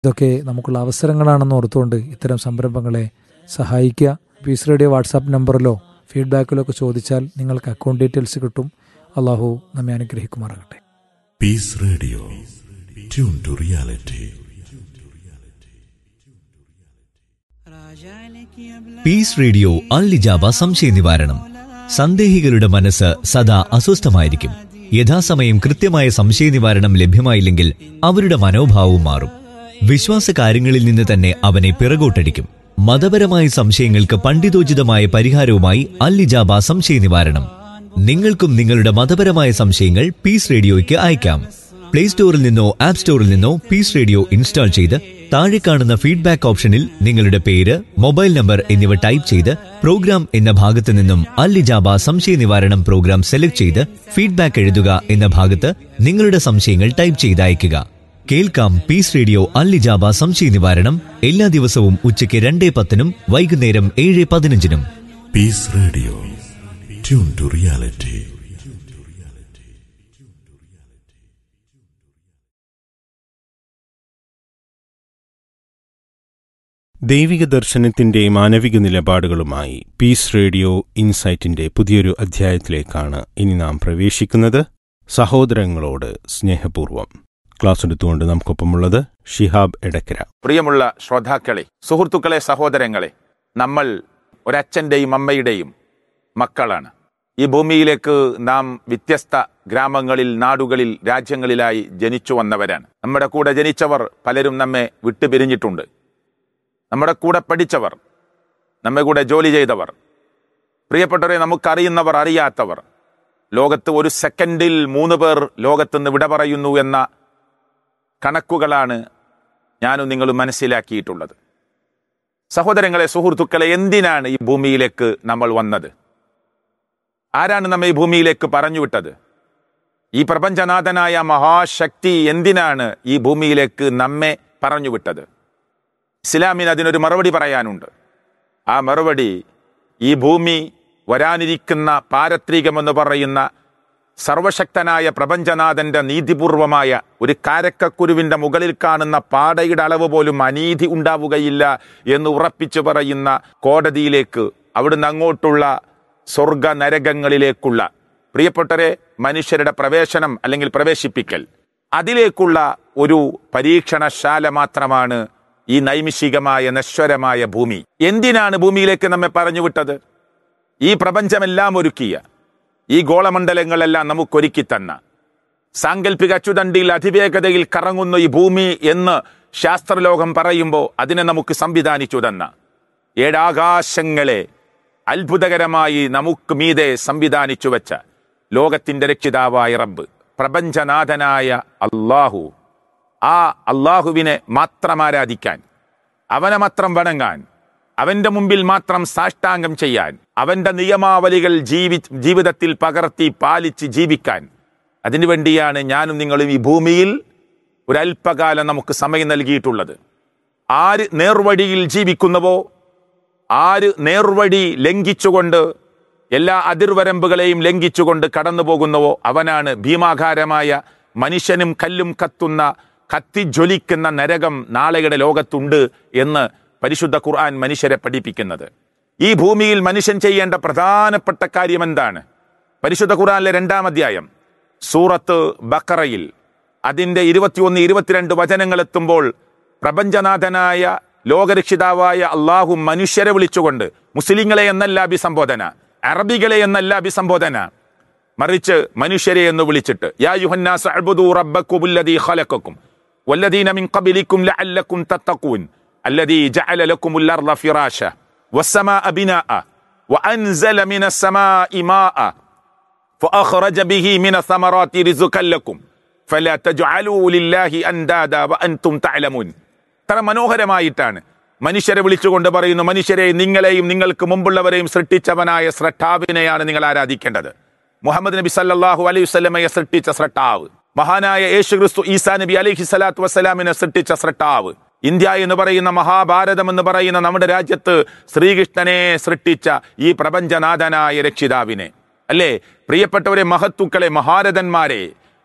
ഇതൊക്കെ നമുക്കുള്ള അവസരങ്ങളാണെന്ന് ഓർത്തുകൊണ്ട് ഇത്തരം സംരംഭങ്ങളെ സഹായിക്കുക പീസ് റേഡിയോ വാട്സാപ്പ് നമ്പറിലോ ഫീഡ്ബാക്കിലോ ഒക്കെ ചോദിച്ചാൽ നിങ്ങൾക്ക് അക്കൗണ്ട് ഡീറ്റെയിൽസ് കിട്ടും അള്ളാഹു നമ്മെ അനുഗ്രഹിക്കുമാറാകട്ടെ Peace Radio. Tune to reality. Peace radio അൽലിജാബ സംശയ നിവാരണം സന്ദേഹികളുടെ മനസ്സ് സദാ അസ്വസ്ഥമായിരിക്കും യഥാസമയം കൃത്യമായ സംശയ നിവാരണം ലഭ്യമായില്ലെങ്കിൽ അവരുടെ മനോഭാവവും മാറും വിശ്വാസ കാര്യങ്ങളിൽ നിന്ന് തന്നെ അവനെ പിറകോട്ടടിക്കും മതപരമായ സംശയങ്ങൾക്ക് പണ്ഡിതോചിതമായ പരിഹാരവുമായി അൽലിജാബ സംശയ നിവാരണം നിങ്ങൾക്കും നിങ്ങളുടെ മതപരമായ സംശയങ്ങൾ പീസ് റേഡിയോയ്ക്ക് അയക്കാം പ്ലേ സ്റ്റോറിൽ നിന്നോ ആപ്പ് സ്റ്റോറിൽ നിന്നോ പീസ് റേഡിയോ ഇൻസ്റ്റാൾ ചെയ്ത് താഴെ കാണുന്ന ഫീഡ്ബാക്ക് ഓപ്ഷനിൽ നിങ്ങളുടെ പേര് മൊബൈൽ നമ്പർ എന്നിവ ടൈപ്പ് ചെയ്ത് പ്രോഗ്രാം എന്ന ഭാഗത്ത് നിന്നും അല്ലിജാബ സംശയ നിവാരണം പ്രോഗ്രാം സെലക്ട് ചെയ്ത് ഫീഡ്ബാക്ക് എഴുതുക എന്ന ഭാഗത്ത് നിങ്ങളുടെ സംശയങ്ങൾ ടൈപ്പ് ചെയ്ത് അയയ്ക്കുക കേൾക്കാം പീസ് റേഡിയോ അല്ലിജാബ സംശയ നിവാരണം എല്ലാ ദിവസവും ഉച്ചയ്ക്ക് രണ്ടേ പത്തിനും വൈകുന്നേരം ഏഴ് പതിനഞ്ചിനും Peace Radio. Tune to reality. ദൈവിക ദർശനത്തിന്റെ മാനവിക നിലപാടുകളുമായി പീസ് റേഡിയോ ഇൻസൈറ്റിന്റെ പുതിയൊരു അധ്യായത്തിലേക്കാണ് ഇനി നാം പ്രവേശിക്കുന്നത് സഹോദരങ്ങളോട് സ്നേഹപൂർവം ക്ലാസ് എടുത്തുകൊണ്ട് നമുക്കൊപ്പമുള്ളത് ഷിഹാബ് എടക്കര പ്രിയമുള്ള ശ്രോതാക്കളെ സുഹൃത്തുക്കളെ സഹോദരങ്ങളെ നമ്മൾ ഒരച്ഛൻ്റെയും അമ്മയുടെയും മക്കളാണ് ഈ ഭൂമിയിലേക്ക് നാം വ്യത്യസ്ത ഗ്രാമങ്ങളിൽ നാടുകളിൽ രാജ്യങ്ങളിലായി ജനിച്ചു വന്നവരാണ് നമ്മുടെ കൂടെ ജനിച്ചവർ പലരും നമ്മെ വിട്ടുപിരിഞ്ഞിട്ടുണ്ട് നമ്മുടെ കൂടെ പഠിച്ചവർ നമ്മെ കൂടെ ജോലി ചെയ്തവർ പ്രിയപ്പെട്ടവരെ നമുക്കറിയുന്നവർ അറിയാത്തവർ ലോകത്ത് ഒരു സെക്കൻഡിൽ മൂന്ന് പേർ ലോകത്തുനിന്ന് വിട പറയുന്നു എന്ന കണക്കുകളാണ് ഞാനും നിങ്ങളും മനസ്സിലാക്കിയിട്ടുള്ളത് സഹോദരങ്ങളെ സുഹൃത്തുക്കളെ എന്തിനാണ് ഈ ഭൂമിയിലേക്ക് നമ്മൾ വന്നത് ആരാണ് നമ്മെ ഈ ഭൂമിയിലേക്ക് പറഞ്ഞുവിട്ടത് ഈ പ്രപഞ്ചനാഥനായ മഹാശക്തി എന്തിനാണ് ഈ ഭൂമിയിലേക്ക് നമ്മെ പറഞ്ഞുവിട്ടത് ഇസ്ലാമിന് അതിനൊരു മറുപടി പറയാനുണ്ട് ആ മറുപടി ഈ ഭൂമി വരാനിരിക്കുന്ന പാരത്രികമെന്ന് പറയുന്ന സർവശക്തനായ പ്രപഞ്ചനാഥന്റെ നീതിപൂർവമായ ഒരു കാരക്കക്കുരുവിന്റെ മുകളിൽ കാണുന്ന പാടയുടെ അളവ് പോലും അനീതി ഉണ്ടാവുകയില്ല എന്ന് ഉറപ്പിച്ചു പറയുന്ന കോടതിയിലേക്ക് അവിടുന്ന് അങ്ങോട്ടുള്ള സ്വർഗ നരകങ്ങളിലേക്കുള്ള പ്രിയപ്പെട്ടവരെ മനുഷ്യരുടെ പ്രവേശനം അല്ലെങ്കിൽ പ്രവേശിപ്പിക്കൽ അതിലേക്കുള്ള ഒരു പരീക്ഷണശാല മാത്രമാണ് ഈ നൈമിഷികമായ നശ്വരമായ ഭൂമി എന്തിനാണ് ഭൂമിയിലേക്ക് നമ്മെ പറഞ്ഞുവിട്ടത് ഈ പ്രപഞ്ചമെല്ലാം ഒരുക്കിയ ഈ ഗോളമണ്ഡലങ്ങളെല്ലാം നമുക്കൊരുക്കി തന്ന സാങ്കല്പിക അച്ചുതണ്ടിൽ അതിവേഗതയിൽ കറങ്ങുന്ന ഈ ഭൂമി എന്ന് ശാസ്ത്രലോകം പറയുമ്പോൾ അതിനെ നമുക്ക് സംവിധാനിച്ചു തന്ന ഏഴാകാശങ്ങളെ അത്ഭുതകരമായി നമുക്ക് മീതെ സംവിധാനിച്ചു വെച്ച ലോകത്തിന്റെ രക്ഷിതാവായ റബ്ബ് പ്രപഞ്ചനാഥനായ അള്ളാഹു ആ അള്ളാഹുവിനെ മാത്രം ആരാധിക്കാൻ അവനെ മാത്രം വണങ്ങാൻ അവന്റെ മുമ്പിൽ മാത്രം സാഷ്ടാംഗം ചെയ്യാൻ അവന്റെ നിയമാവലികൾ ജീവി ജീവിതത്തിൽ പകർത്തി പാലിച്ച് ജീവിക്കാൻ അതിനുവേണ്ടിയാണ് ഞാനും നിങ്ങളും ഈ ഭൂമിയിൽ ഒരല്പകാലം നമുക്ക് സമയം നൽകിയിട്ടുള്ളത് ആര് നേർവഴിയിൽ ജീവിക്കുന്നുവോ ആര് നേർവഴി ലംഘിച്ചുകൊണ്ട് എല്ലാ അതിർവരമ്പുകളെയും ലംഘിച്ചുകൊണ്ട് കടന്നു പോകുന്നുവോ അവനാണ് ഭീമാകാരമായ മനുഷ്യനും കല്ലും കത്തുന്ന കത്തിജ്വലിക്കുന്ന നരകം നാളെയുടെ ലോകത്തുണ്ട് എന്ന് പരിശുദ്ധ ഖുർആൻ മനുഷ്യരെ പഠിപ്പിക്കുന്നത് ഈ ഭൂമിയിൽ മനുഷ്യൻ ചെയ്യേണ്ട പ്രധാനപ്പെട്ട കാര്യം എന്താണ് പരിശുദ്ധ ഖുർആനിലെ രണ്ടാം അധ്യായം സൂറത്ത് ബക്കറയിൽ അതിന്റെ ഇരുപത്തിയൊന്ന് ഇരുപത്തിരണ്ട് വചനങ്ങൾ എത്തുമ്പോൾ പ്രപഞ്ചനാഥനായ ലോകരക്ഷിതാവായ അള്ളാഹു മനുഷ്യരെ വിളിച്ചുകൊണ്ട് മുസ്ലിങ്ങളെ എന്നല്ല അഭിസംബോധന അറബികളെ എന്നല്ല അഭിസംബോധന മറിച്ച് മനുഷ്യരെ എന്ന് വിളിച്ചിട്ട് യാ യുഹന്നാസ് അഅ്ബുദൂ റബ്ബക്കുമുല്ലദീ ഖലഖക്കും വല്ലദീന മിൻ ഖബലിക്കും ലഅല്ലക്കും തത്തഖൂൻ الذي جعل لكم الأرض فراشا والسماء بناء وأنزل من السماء ماء فأخرج به من الثمرات رزقا لكم فلا تجعلوا لله أندادا وأنتم تعلمون തറ മനോഹരമായിട്ടാണ് മനുഷ്യരെ വിളിച്ചുകൊണ്ട് പറയുന്നു മനുഷ്യരെ നിങ്ങളെയും നിങ്ങൾക്ക് മുമ്പുള്ളവരെയും സൃഷ്ടിച്ചവനായ സ്രട്ടാവിനെയാണ് നിങ്ങൾ ആരാധിക്കേണ്ടത് മുഹമ്മദ് നബി സല്ലല്ലാഹു അലൈഹി വസല്ലമയെ സൃഷ്ടിച്ച സ്രട്ടാവ് മഹാനായ യേശു ക്രിസ്തു ഈസാ നബി അലൈഹി സ്വലാത്തു വസ്സലാമിനെ സൃഷ്ടിച്ച സ്രട്ടാവ് ഇന്ത്യ എന്ന് പറയുന്ന മഹാഭാരതം എന്ന് പറയുന്ന നമ്മുടെ രാജ്യത്ത് ശ്രീകൃഷ്ണനെ സൃഷ്ടിച്ച ഈ പ്രപഞ്ചനാഥനായ രക്ഷിതാവിനെ അല്ലേ പ്രിയപ്പെട്ടവരെ മഹത്തുക്കളെ മഹാരഥന്മാരെ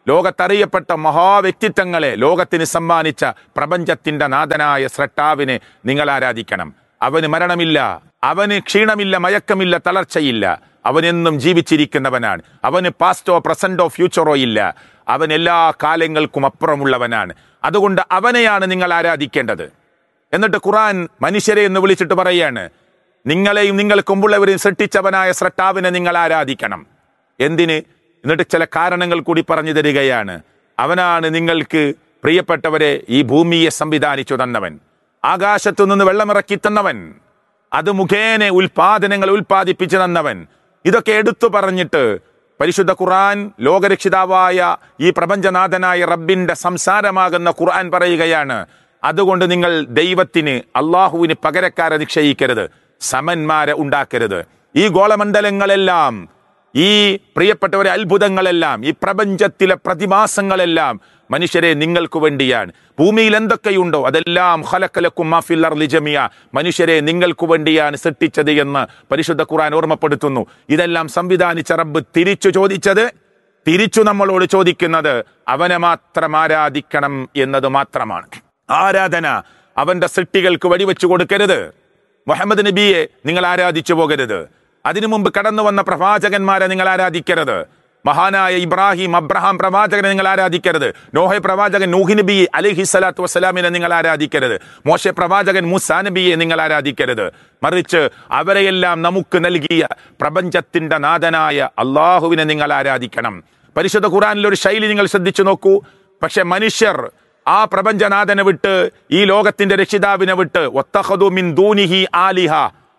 ലോകത്തറിയപ്പെട്ട മഹാവ്യക്തിത്വങ്ങളെ ലോകത്തിന് സമ്മാനിച്ച പ്രപഞ്ചത്തിന്റെ നാഥനായ സ്രട്ടാവിനെ നിങ്ങൾ ആരാധിക്കണം അവന് മരണമില്ല അവന് ക്ഷീണമില്ല മയക്കമില്ല തളർച്ചയില്ല അവനെന്നും ജീവിച്ചിരിക്കുന്നവനാണ് അവന് പാസ്റ്റോ പ്രസന്റോ ഫ്യൂച്ചറോ ഇല്ല അവൻ എല്ലാ കാലങ്ങൾക്കും അപ്പുറമുള്ളവനാണ് അതുകൊണ്ട് അവനെയാണ് നിങ്ങൾ ആരാധിക്കേണ്ടത് എന്നിട്ട് ഖുറാൻ മനുഷ്യരെ എന്ന് വിളിച്ചിട്ട് പറയാണ് നിങ്ങളെയും നിങ്ങൾക്ക് മുമ്പുള്ളവരെയും സൃഷ്ടിച്ചവനായ സ്രട്ടാവിനെ നിങ്ങൾ ആരാധിക്കണം എന്തിന് എന്നിട്ട് ചില കാരണങ്ങൾ കൂടി പറഞ്ഞു തരികയാണ് അവനാണ് നിങ്ങൾക്ക് പ്രിയപ്പെട്ടവരെ ഈ ഭൂമിയെ സംവിധാനിച്ചു തന്നവൻ ആകാശത്തു നിന്ന് വെള്ളമിറക്കി തന്നവൻ അത് മുഖേന ഉൽപാദനങ്ങൾ ഉൽപ്പാദിപ്പിച്ചു തന്നവൻ ഇതൊക്കെ എടുത്തു പറഞ്ഞിട്ട് പരിശുദ്ധ ഖുർആൻ ലോകരക്ഷിതാവായ ഈ പ്രപഞ്ചനാഥനായ റബ്ബിന്റെ സംസാരമാകുന്ന ഖുർആൻ പറയുകയാണ് അതുകൊണ്ട് നിങ്ങൾ ദൈവത്തിന് അള്ളാഹുവിന് പകരക്കാരെ നിശ്ചയിക്കരുത് സമന്മാരെ ഉണ്ടാക്കരുത് ഈ ഗോളമണ്ഡലങ്ങളെല്ലാം ഈ പ്രിയപ്പെട്ടവരെ അത്ഭുതങ്ങളെല്ലാം ഈ പ്രപഞ്ചത്തിലെ പ്രതിമാസങ്ങളെല്ലാം മനുഷ്യരെ നിങ്ങൾക്ക് വേണ്ടിയാണ് ഭൂമിയിൽ എന്തൊക്കെയുണ്ടോ അതെല്ലാം ഹലക്കലക്കും മാഫിൽ അർളി ജമിയ മനുഷ്യരെ നിങ്ങൾക്ക് വേണ്ടിയാണ് സൃഷ്ടിച്ചത് എന്ന് പരിശുദ്ധ ഖുർആൻ ഓർമ്മപ്പെടുത്തുന്നു ഇതെല്ലാം സംവിധാനിച്ച റബ്ബ് തിരിച്ചു ചോദിച്ചത് തിരിച്ചു നമ്മളോട് ചോദിക്കുന്നത് അവനെ മാത്രം ആരാധിക്കണം എന്നത് മാത്രമാണ് ആരാധന അവന്റെ സൃഷ്ടികൾക്ക് വെടിവെച്ചു കൊടുക്കരുത് മുഹമ്മദ് നബിയെ നിങ്ങൾ ആരാധിച്ചു പോകരുത് അതിനു മുമ്പ് കടന്നു വന്ന പ്രവാചകന്മാരെ നിങ്ങൾ ആരാധിക്കരുത് മഹാനായ ഇബ്രാഹിം അബ്രഹാം പ്രവാചകനെ നിങ്ങൾ ആരാധിക്കരുത് നോഹ പ്രവാചകൻ നൂഹി നബി അലിഹി സ്വലാത്തു വസ്സലാമിനെ നിങ്ങൾ ആരാധിക്കരുത് മോശ പ്രവാചകൻ മുസാ നബിയെ നിങ്ങൾ ആരാധിക്കരുത് മറിച്ച് അവരെയെല്ലാം നമുക്ക് നൽകിയ പ്രപഞ്ചത്തിന്റെ നാഥനായ അള്ളാഹുവിനെ നിങ്ങൾ ആരാധിക്കണം പരിശുദ്ധ ഖുറാനിൽ ഒരു ശൈലി നിങ്ങൾ ശ്രദ്ധിച്ചു നോക്കൂ പക്ഷെ മനുഷ്യർ ആ പ്രപഞ്ചനാഥനെ വിട്ട് ഈ ലോകത്തിന്റെ രക്ഷിതാവിനെ വിട്ട് ഒത്തഹദു മിൻ ദൂനിഹി ആലിഹ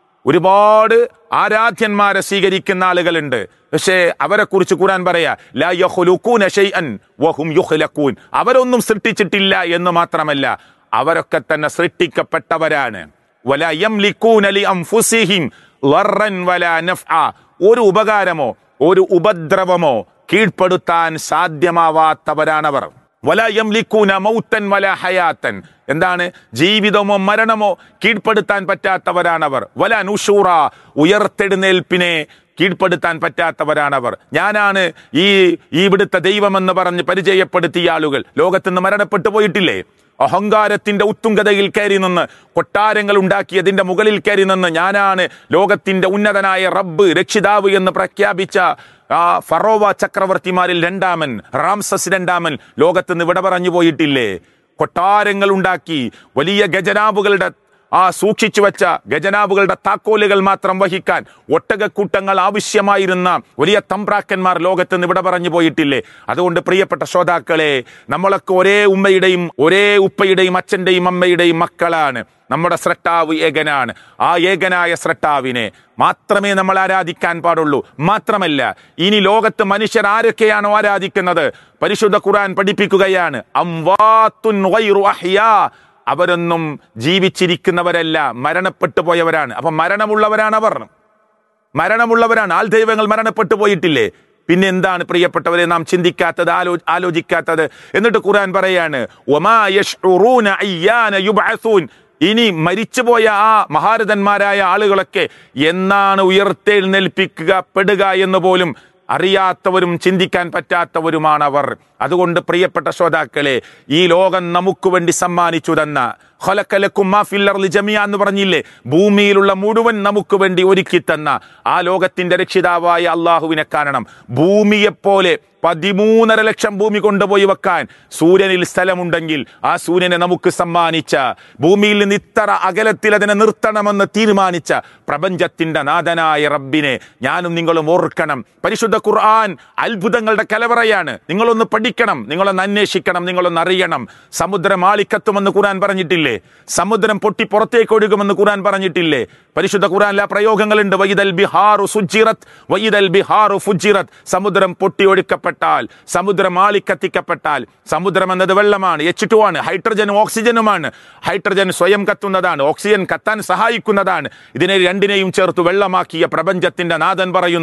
ഒരുപാട് ആരാധ്യന്മാരെ സ്വീകരിക്കുന്ന ആളുകളുണ്ട് പക്ഷേ അവരെ കുറിച്ച് ഖുറാൻ പറയാ ലാ യഖ്ലുഖൂന ശൈഅൻ വഹും യുഖ്ലഖൂൻ അവരൊന്നും സൃഷ്ടിച്ചിട്ടില്ല എന്ന് മാത്രമല്ല അവരൊക്കെ തന്നെ സൃഷ്ടിക്കപ്പെട്ടവരാണ് വല യംലിക്കൂന ലി അൻഫുസിഹിം ളർറൻ വലാ നഫ്അ ഒരു ഉപകാരമോ ഒരു ഉപദ്രവമോ കീഴ്പ്പെടുത്താൻ സാധ്യമാവാത്തവരാണവർ വല യംലിക്കൂന മൗത്തൻ വല ഹയാത്തൻ എന്താണ് ജീവിതമോ മരണമോ കീഴ്പ്പെടുത്താൻ പറ്റാത്തവരാണവർ വല നുഷൂറ ഉയർത്തെഴുന്നേൽപ്പിനെ കീഴ്പ്പെടുത്താൻ പറ്റാത്തവരാണവർ ഞാനാണ് ഈ ഈ ഇവിടുത്തെ ദൈവമെന്ന് പറഞ്ഞ് പരിചയപ്പെടുത്തിയ ആളുകൾ ലോകത്തുനിന്ന് മരണപ്പെട്ടു പോയിട്ടില്ലേ അഹങ്കാരത്തിന്റെ ഉത്തുംഗതയിൽ കയറി നിന്ന് കൊട്ടാരങ്ങൾ ഉണ്ടാക്കിയതിന്റെ മുകളിൽ കയറി നിന്ന് ഞാനാണ് ലോകത്തിന്റെ ഉന്നതനായ റബ്ബ് രക്ഷിതാവ് എന്ന് പ്രഖ്യാപിച്ച ആ ഫറോവ ചക്രവർത്തിമാരിൽ രണ്ടാമൻ റാംസസ് രണ്ടാമൻ ലോകത്തുനിന്ന് വിട പറഞ്ഞു പോയിട്ടില്ലേ കൊട്ടാരങ്ങൾ ഉണ്ടാക്കി വലിയ ഗജനാബുകളുടെ ആ സൂക്ഷിച്ചു വെച്ച ഗജനാബുകളുടെ താക്കോലുകൾ മാത്രം വഹിക്കാൻ ഒട്ടകക്കൂട്ടങ്ങൾ ആവശ്യമായിരുന്ന വലിയ തമ്പ്രാക്കന്മാർ ലോകത്ത് നിന്ന് ഇവിടെ പറഞ്ഞു പോയിട്ടില്ലേ അതുകൊണ്ട് പ്രിയപ്പെട്ട ശ്രോതാക്കളെ നമ്മളൊക്കെ ഒരേ ഉമ്മയുടെയും ഒരേ ഉപ്പയുടെയും അച്ഛന്റെയും അമ്മയുടെയും മക്കളാണ് നമ്മുടെ സ്രട്ടാവ് ഏകനാണ് ആ ഏകനായ സ്രട്ടാവിനെ മാത്രമേ നമ്മൾ ആരാധിക്കാൻ പാടുള്ളൂ മാത്രമല്ല ഇനി ലോകത്ത് മനുഷ്യർ ആരൊക്കെയാണോ ആരാധിക്കുന്നത് പരിശുദ്ധ ഖുർആൻ പഠിപ്പിക്കുകയാണ് അംവാത്തുൻ ഗൈറു അഹ്യാ അവരൊന്നും ജീവിച്ചിരിക്കുന്നവരല്ല മരണപ്പെട്ടു പോയവരാണ് അപ്പൊ മരണമുള്ളവരാണ് അവർ മരണമുള്ളവരാണ് ആൾ ദൈവങ്ങൾ മരണപ്പെട്ടു പോയിട്ടില്ലേ പിന്നെ എന്താണ് പ്രിയപ്പെട്ടവരെ നാം ചിന്തിക്കാത്തത് ആലോ ആലോചിക്കാത്തത് എന്നിട്ട് ഖുർആൻ പറയാണ് "വമാ യശ്ഉറൂന അയ്യാന യുബ്അസൂൻ." ഇനി മരിച്ചുപോയ ആ മഹാരഥന്മാരായ ആളുകളൊക്കെ എന്നാണ് ഉയർത്തെഴുന്നേൽപ്പിക്കുക പെടുക എന്ന് പോലും അറിയാത്തവരും ചിന്തിക്കാൻ പറ്റാത്തവരുമാണ് അവർ അതുകൊണ്ട് പ്രിയപ്പെട്ട ശ്രോതാക്കളെ ഈ ലോകം നമുക്ക് വേണ്ടി സമ്മാനിച്ചു തന്ന ഖലഖലക്കും മാ ഫിൽ അർളി ജമിയ എന്ന് പറഞ്ഞില്ലേ ഭൂമിയിലുള്ള മുഴുവൻ നമുക്ക് വേണ്ടി ഒരുക്കി തന്ന ആ ലോകത്തിന്റെ രക്ഷിതാവായ അള്ളാഹുവിനെ കാണണം ഭൂമിയെപ്പോലെ പതിമൂന്നര ലക്ഷം ഭൂമി കൊണ്ടുപോയി വെക്കാൻ സൂര്യനിൽ സ്ഥലമുണ്ടെങ്കിൽ ആ സൂര്യനെ നമുക്ക് സമ്മാനിച്ച ഭൂമിയിൽ നിന്ന് ഇത്ര അകലത്തിൽ അതിനെ നിർത്തണമെന്ന് തീരുമാനിച്ച പ്രപഞ്ചത്തിന്റെ നാഥനായ റബ്ബിനെ ഞാനും നിങ്ങളും ഓർക്കണം പരിശുദ്ധ ഖുർആൻ അത്ഭുതങ്ങളുടെ കലവറയാണ് നിങ്ങളൊന്ന് പഠിക്കണം നിങ്ങളൊന്ന് അന്വേഷിക്കണം നിങ്ങളൊന്ന് അറിയണം സമുദ്രം ആളിക്കത്തുമെന്ന് ഖുർആൻ പറഞ്ഞിട്ടില്ലേ സമുദ്രം പൊട്ടി പുറത്തേക്ക് ഒഴുകുമെന്ന് ഖുർആൻ പറഞ്ഞിട്ടില്ലേ പരിശുദ്ധ ഖുർആനിലെ ആ പ്രയോഗങ്ങളുണ്ട് വൈദൽ ബിഹാറു സുജിറത്ത് വൈദൽ ബിഹാറു ഫുജിറത്ത് സമുദ്രം പൊട്ടി ഒഴുക്കപ്പെട്ടാൽ സമുദ്രം ആളിക്കത്തിക്കപ്പെട്ടാൽ സമുദ്രം എന്നത് വെള്ളമാണ് എച്ച് ടു ആണ് ഹൈഡ്രജനും ഓക്സിജനുമാണ് ഹൈഡ്രജൻ സ്വയം കത്തുന്നതാണ് ഓക്സിജൻ കത്താൻ സഹായിക്കുന്നതാണ് ഇതിനെ രണ്ടിനെയും ചേർത്ത് വെള്ളമാക്കിയ പ്രപഞ്ചത്തിന്റെ നാഥൻ പറയുന്നു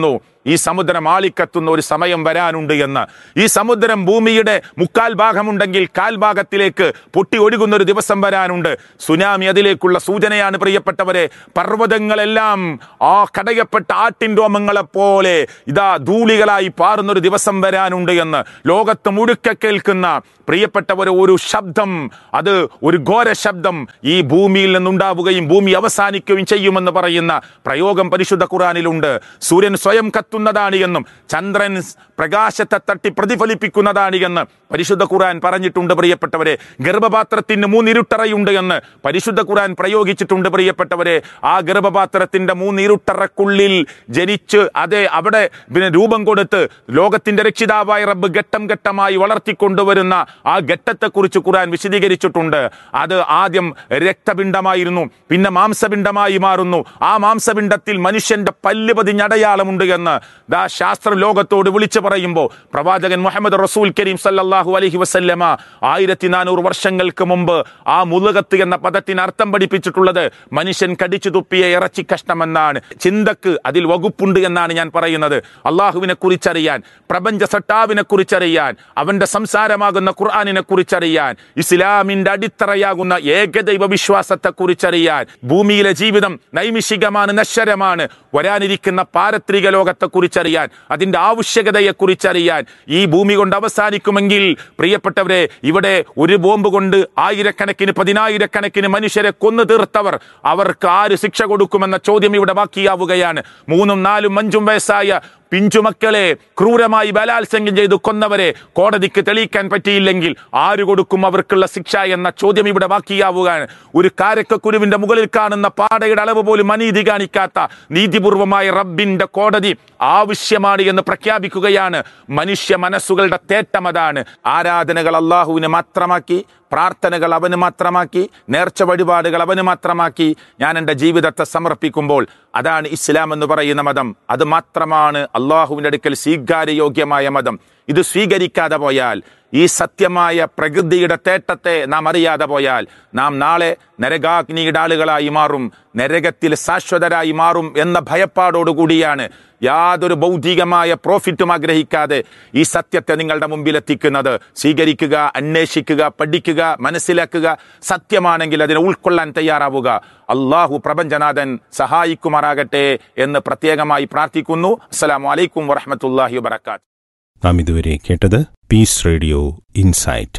ഈ സമുദ്രം ആളിക്കത്തുന്ന ഒരു സമയം വരാനുണ്ട് എന്ന് ഈ സമുദ്രം ഭൂമിയുടെ മുക്കാൽ ഭാഗമുണ്ടെങ്കിൽ കാൽ ഭാഗത്തിലേക്ക് പൊട്ടി ഒഴുകുന്ന ഒരു ദിവസം വരാനുണ്ട് സുനാമി അതിലേക്കുള്ള സൂചനയാണ് പ്രിയപ്പെട്ടവരെ പർവ്വതങ്ങളെല്ലാം ആ കടയപ്പെട്ട ആട്ടിൻ രോമങ്ങളെ പോലെ ഇതാ ധൂളികളായി പാറുന്ന ഒരു ദിവസം വരാനുണ്ട് എന്ന് ലോകത്ത് മുഴുക്കെ കേൾക്കുന്ന പ്രിയപ്പെട്ടവർ ഒരു ശബ്ദം അത് ഒരു ഘോര ശബ്ദം ഈ ഭൂമിയിൽ നിന്നുണ്ടാവുകയും ഭൂമി അവസാനിക്കുകയും ചെയ്യുമെന്ന് പറയുന്ന പ്രയോഗം പരിശുദ്ധ ഖുറാനിലുണ്ട് സൂര്യൻ സ്വയം കത്തുന്നതാണ് എന്നും ചന്ദ്രൻ പ്രകാശത്തെ തട്ടി പ്രതിഫലിപ്പിക്കുന്നതാണ് എന്ന് പരിശുദ്ധ ഖുറാൻ പറഞ്ഞിട്ടുണ്ട് പ്രിയപ്പെട്ടവരെ ഗർഭപാത്രത്തിന് മൂന്നിരുട്ടറയുണ്ട് എന്ന് പരിശുദ്ധ ഖുറാൻ പ്രയോഗിച്ചിട്ടുണ്ട് പ്രിയപ്പെട്ടവരെ ആ ഗർഭപാത്രത്തിന്റെ മൂന്നിരുട്ടറക്കുള്ളിൽ ജനിച്ച് അതെ അവിടെ പിന്നെ രൂപം കൊടുത്ത് ലോകത്തിന്റെ രക്ഷിതാവായ റബ്ബ് ഘട്ടം ഘട്ടമായി വളർത്തിക്കൊണ്ടുവരുന്ന ആ ഘട്ടത്തെക്കുറിച്ച് ഖുറാൻ വിശദീകരിച്ചിട്ടുണ്ട് അത് ആദ്യം രക്തപിണ്ഡമായിരുന്നു പിന്നെ മാംസപിണ്ഡമായി മാറുന്നു ആ മാംസപിണ്ഡത്തിൽ മനുഷ്യന്റെ പല്ല് പതിഞ്ഞടയാളമുണ്ട് എന്ന് ദാ ശാസ്ത്ര ലോകത്തോട് വിളിച്ചു പറയുമ്പോൾ പ്രവാചകൻ മുഹമ്മദ് റസൂൽ കരീം സല്ലല്ലാഹു അലൈഹി വസല്ലമ ആയിരത്തി നാനൂറ് വർഷങ്ങൾക്ക് മുമ്പ് ആ മുലുകത്ത് എന്ന പദത്തിന് അർത്ഥം പഠിപ്പിച്ചിട്ടുള്ളത് മനുഷ്യൻ കടിച്ചു തുപ്പിയ ഇറച്ചി കഷ്ണമെന്നാണ് ചിന്തക്ക് അതിൽ വകുപ്പുണ്ട് എന്നാണ് ഞാൻ പറയുന്നത് അള്ളാഹുവിനെ കുറിച്ചറിയാൻ പ്രപഞ്ച സട്ടാവിനെ കുറിച്ചറിയാൻ അവന്റെ സംസാരമാകുന്ന ഖുർആാനിനെ കുറിച്ചറിയാൻ ഇസ്ലാമിന്റെ അടിത്തറയാകുന്ന ഏകദൈവ വിശ്വാസത്തെ കുറിച്ചറിയാൻ ഭൂമിയിലെ ജീവിതം നൈമിഷികമാണ് നശ്വരമാണ് വരാനിരിക്കുന്ന പാരത്രിക ലോകത്തെ കുറിച്ചറിയാൻ അതിന്റെ ആവശ്യകതയെ കുറിച്ചറിയാൻ ഈ ഭൂമി കൊണ്ട് അവസാനിക്കുമെങ്കിൽ പ്രിയപ്പെട്ടവരെ ഇവിടെ ഒരു ബോംബ് കൊണ്ട് ആയിരക്കണക്കിന് പതിനായിരക്കണക്കിന് മനുഷ്യരെ കൊന്നു തീർത്തവർ അവർക്ക് ആര് ശിക്ഷ കൊടുക്കുമെന്ന ചോദ്യം ഇവിടെ ബാക്കിയാവുകയാണ് മൂന്നും നാലും അഞ്ചും വയസ്സായ പിഞ്ചുമക്കളെ ക്രൂരമായി ബലാത്സംഗം ചെയ്തു കൊന്നവരെ കോടതിക്ക് തെളിയിക്കാൻ പറ്റിയില്ലെങ്കിൽ ആര് കൊടുക്കും അവർക്കുള്ള ശിക്ഷ എന്ന ചോദ്യം ഇവിടെ ബാക്കിയാവുകയാണ് ഒരു കാരക്കക്കുരുവിന്റെ മുകളിൽ കാണുന്ന പാടയുടെ അളവ് പോലും അനീതി കാണിക്കാത്ത നീതിപൂർവമായ റബ്ബിന്റെ കോടതി ആവശ്യമാണ് എന്ന് പ്രഖ്യാപിക്കുകയാണ് മനുഷ്യ മനസ്സുകളുടെ തേട്ടം അതാണ് ആരാധനകൾ അള്ളാഹുവിന് മാത്രമാക്കി പ്രാർത്ഥനകൾ അവന് മാത്രമാക്കി നേർച്ച വഴിപാടുകൾ അവന് മാത്രമാക്കി ഞാൻ എൻ്റെ ജീവിതത്തെ സമർപ്പിക്കുമ്പോൾ അതാണ് ഇസ്ലാം എന്ന് പറയുന്ന മതം അത് മാത്രമാണ് അള്ളാഹുവിൻ്റെ അടുക്കൽ സ്വീകാര്യയോഗ്യമായ മതം ഇത് സ്വീകരിക്കാതെ പോയാൽ ഈ സത്യമായ പ്രകൃതിയുടെ തേട്ടത്തെ നാം അറിയാതെ പോയാൽ നാം നാളെ നരകാഗ്നിയുടെ ആളുകളായി മാറും നരകത്തിൽ ശാശ്വതരായി മാറും എന്ന ഭയപ്പാടോടുകൂടിയാണ് യാതൊരു ഭൗതികമായ പ്രോഫിറ്റും ആഗ്രഹിക്കാതെ ഈ സത്യത്തെ നിങ്ങളുടെ മുമ്പിൽ എത്തിക്കുന്നത് സ്വീകരിക്കുക അന്വേഷിക്കുക പഠിക്കുക മനസ്സിലാക്കുക സത്യമാണെങ്കിൽ അതിനെ ഉൾക്കൊള്ളാൻ തയ്യാറാവുക അള്ളാഹു പ്രപഞ്ചനാഥൻ സഹായിക്കുമാറാകട്ടെ എന്ന് പ്രത്യേകമായി പ്രാർത്ഥിക്കുന്നു അസ്സലാമു അലൈക്കും വറഹമത്തല്ലാഹി വബർക്കാത്ത് നാം ഇതുവരെ കേട്ടത് പീസ് റേഡിയോ ഇൻസൈറ്റ്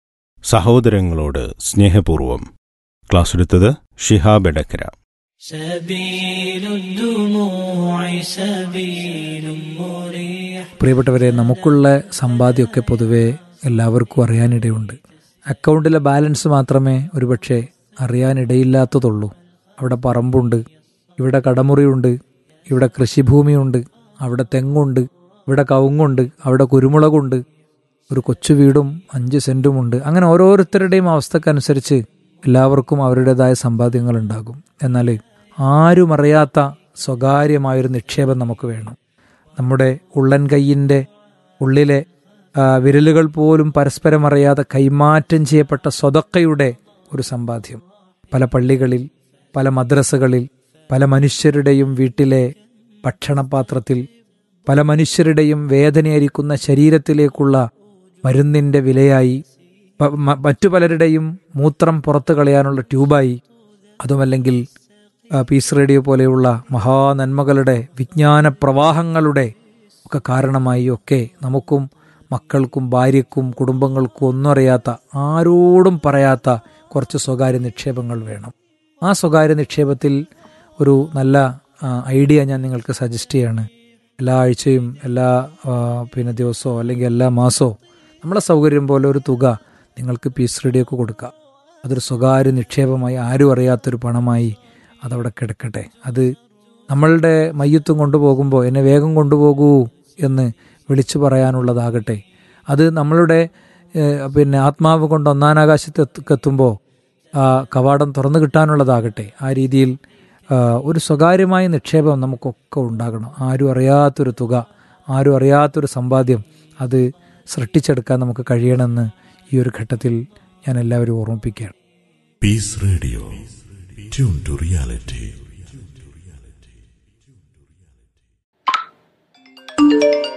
സഹോദരങ്ങളോട് സ്നേഹപൂർവം ക്ലാസ് എടുത്തത് ഷിഹാബ് എടക്കര سبيل الدموع سبيل مريح പ്രിയപ്പെട്ടവരെ നമുക്കുള്ള സമ്പാദ്യമൊക്കെ പൊതുവെ എല്ലാവർക്കും അറിയാനിടയുണ്ട് അക്കൗണ്ടിലെ ബാലൻസ് മാത്രമേ ഒരുപക്ഷെ അറിയാനിടയില്ലാത്തതുള്ളൂ അവിടെ പറമ്പുണ്ട് ഇവിടെ കടമുറിയുണ്ട് ഇവിടെ കൃഷിഭൂമിയുണ്ട് അവിടെ തെങ്ങുണ്ട് ഇവിടെ കവുങ്ങുണ്ട് അവിടെ കുരുമുളകുണ്ട് ഒരു കൊച്ചു വീടും അഞ്ച് സെന്റുമുണ്ട് അങ്ങനെ ഓരോരുത്തരുടെയും അവസ്ഥക്കനുസരിച്ച് എല്ലാവർക്കും അവരുടേതായ സമ്പാദ്യങ്ങൾ ഉണ്ടാകും എന്നാൽ ആരും അറിയാത്ത സ്വകാര്യമായൊരു നിക്ഷേപം നമുക്ക് വേണം നമ്മുടെ ഉള്ളൻ കൈയിൻ്റെ ഉള്ളിലെ ആ, വിരലുകൾ പോലും പരസ്പരം അറിയാതെ കൈമാറ്റം ചെയ്യപ്പെട്ട സ്വതക്കയുടെ ഒരു സമ്പാദ്യം പല പള്ളികളിൽ പല മദ്രസകളിൽ പല മനുഷ്യരുടെയും വീട്ടിലെ ഭക്ഷണപാത്രത്തിൽ പല മനുഷ്യരുടെയും വേദനയായിരിക്കുന്ന ശരീരത്തിലേക്കുള്ള മരുന്നിൻ്റെ വിലയായി പ- മ- മറ്റു പലരുടെയും മൂത്രം പുറത്തു കളയാനുള്ള ട്യൂബായി അതുമല്ലെങ്കിൽ ആ, പീസ് റേഡിയോ പോലെയുള്ള മഹാനന്മകളുടെ വിജ്ഞാന പ്രവാഹങ്ങളുടെ ഒക്കെ കാരണമായി ഒക്കെ നമുക്കും മക്കൾക്കും ഭാര്യക്കും കുടുംബങ്ങൾക്കും ഒന്നും അറിയാത്ത ആരോടും പറയാത്ത കുറച്ച് സ്വകാര്യ നിക്ഷേപങ്ങൾ വേണം ആ സ്വകാര്യ നിക്ഷേപത്തിൽ ഒരു നല്ല ആ, ഐഡിയ ഞാൻ നിങ്ങൾക്ക് സജസ്റ്റ് ചെയ്യാണ് എല്ലാ ആഴ്ചയും എല്ലാ ആ, പിന്നെ ദിവസമോ അല്ലെങ്കിൽ എല്ലാ മാസമോ നമ്മളെ സൗകര്യം പോലെ ഒരു തുക നിങ്ങൾക്ക് പീസ് റേഡിയോക്ക് കൊടുക്കാം അതൊരു സ്വകാര്യ നിക്ഷേപമായി ആരും അറിയാത്തൊരു പണമായി അതവിടെ കിടക്കട്ടെ അത് നമ്മളുടെ മയ്യത്തും കൊണ്ടുപോകുമ്പോൾ എന്നെ വേഗം കൊണ്ടുപോകൂ എന്ന് വിളിച്ചു പറയാനുള്ളതാകട്ടെ അത് നമ്മളുടെ ഏഹ്, പിന്നെ ആത്മാവ് കൊണ്ട് ഒന്നാനാകാശത്തെത്തുമ്പോൾ ആ കവാടം തുറന്നു കിട്ടാനുള്ളതാകട്ടെ ആ രീതിയിൽ ആ, ഒരു സ്വകാര്യമായ നിക്ഷേപം നമുക്കൊക്കെ ഉണ്ടാകണം ആരും അറിയാത്തൊരു തുക ആരും അറിയാത്തൊരു സമ്പാദ്യം അത് സൃഷ്ടിച്ചെടുക്കാൻ നമുക്ക് കഴിയണമെന്ന് ഈ ഒരു ഘട്ടത്തിൽ ഞാൻ എല്ലാവരും ഓർമ്മിപ്പിക്കുകയാണ് Peace Radio. Tune to reality.